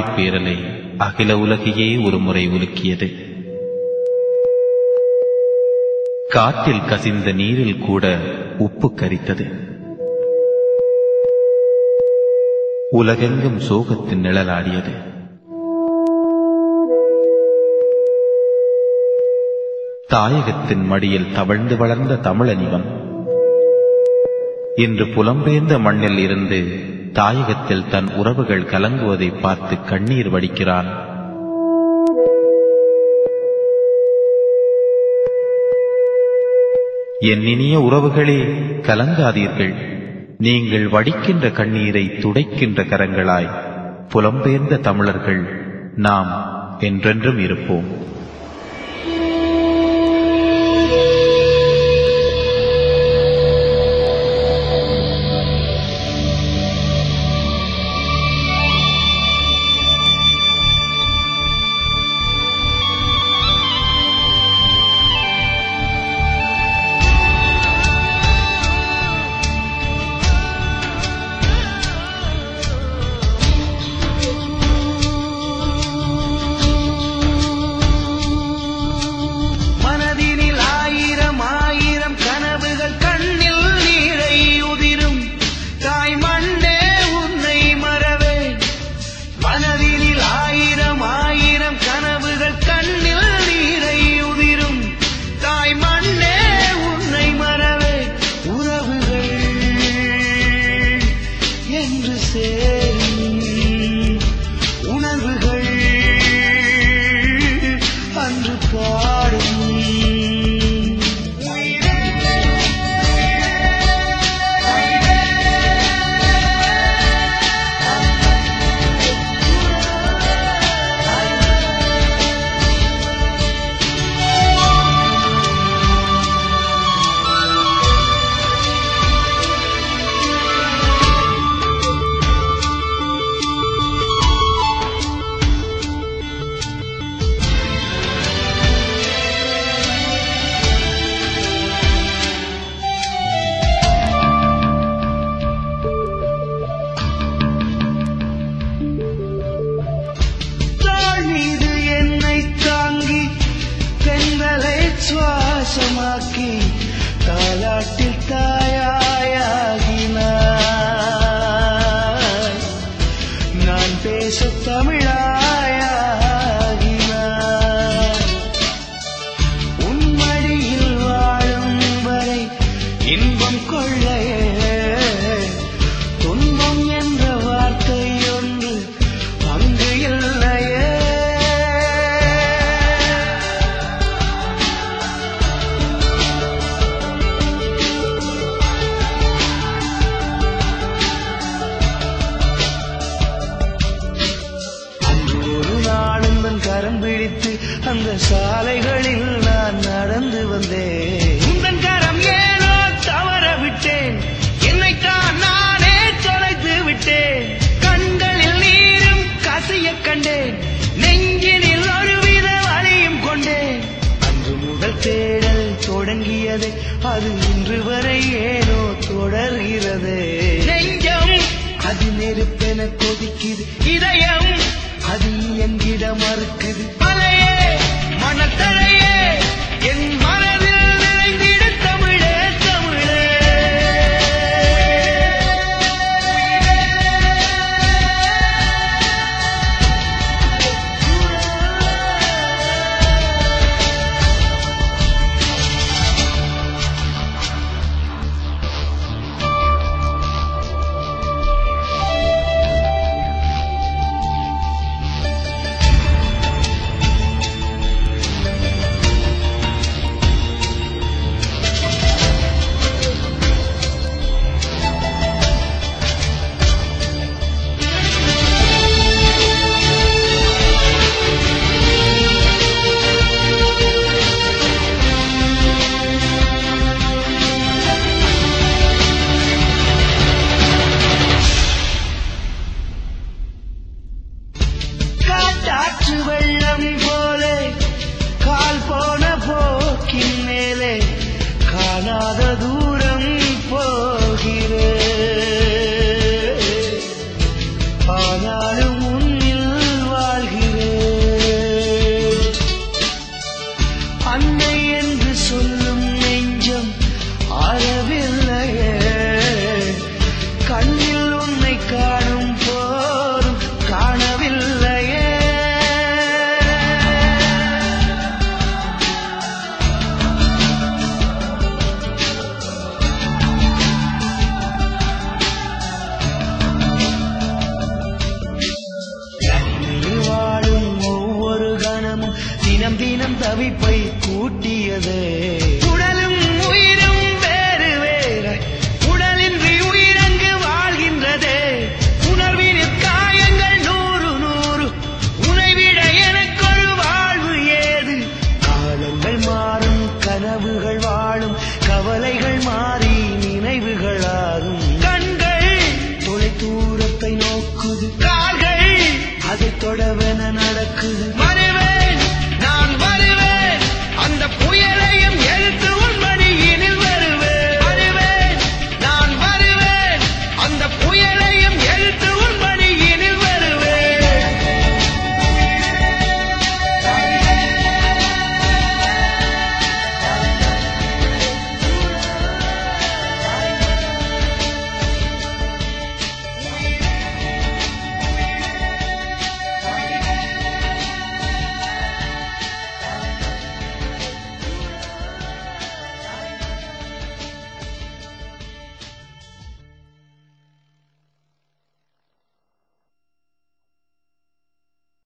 ஆழிப் பேரலை அகில உலகையே ஒரு முறை உலுக்கியது காற்றில் கசிந்த நீரில் கூட உப்பு கரித்தது உலகெங்கும் சோகத்தின் நிழலாடியது தாயகத்தின் மடியில் தவழ்ந்து வளர்ந்த தமிழனிவன் இன்று புலம்பெயர்ந்த மண்ணில் இருந்து தாயகத்தில் தன் உறவுகள் கலங்குவதை பார்த்து கண்ணீர் வடிக்கிறான் என் இனிய உறவுகளே கலங்காதீர்கள் நீங்கள் வடிக்கின்ற கண்ணீரை துடைக்கின்ற கரங்களாய் புலம்பெயர்ந்த தமிழர்கள் நாம் என்றென்றும் இருப்போம் மனதினில் ஆயிரம் ஆயிரம் கனவுகள் கண்ணில் நீரை உதிரும் தாய் மண்ணே உன்னை மறவேன் மனதினில் ஆயிரம் ஆயிரம் கனவுகள் கண்ணில் நீரை உதிரும் தாய் மண்ணே உன்னை மறவேன் உறவுகள் என்று சேரும் உணர்வுகள் அன்று பாடும் தாழ் மீது என்னை தாங்கி பெண்களை சுவாசமாக்கி தாலாட்டில் தாயாகினாய் நான் பேச தமிழாயாகினாய் உன் மடியில் வாழும் வரை இன்பம் கொள்ளையே துன்பம் என்ற வார்த்தை ஒன்று அங்கு இல்லையே அன்று ஒரு நாளும் தன் கரம் பிடித்து அந்த சாலைகளில் நான் நடந்து வந்தேன் உந்தன் கரம் ஏனோ தவற விட்டேன் என்னைத்தான் நானே தொலைத்து விட்டேன் கண்களில் நீரும் கசிய கண்டேன் நெஞ்சினில் ஒருவித வலியும் கொண்டேன் அன்று முதல் தேடல் தொடங்கியது அது இன்று வரை ஏனோ தொடர்கிறது நெஞ்சம் அது நெருப்பென கொதிக்குது இதயம் அது எங்கிட மறுக்குது மலையே மணத்தலையே என் மனதில் நிறைந்திட தமிழே தமிழே தினம் தினம் தவிப்பை கூட்டியதே உடலும் உயிரும் வேறு வேற உடலின்றி உயிரங்கு வாழ்கின்றதே உணர்வின் காயங்கள் நூறு நூறு உனைவிட எனக்கொரு வாழ்வு ஏது காலங்கள் மாறும் கனவுகள் வாழும் கவலைகள் மாறி நினைவுகளாகும் கண்கள் தொலை தூரத்தை நோக்குது கால்கள் அதை தொடவென நடக்குது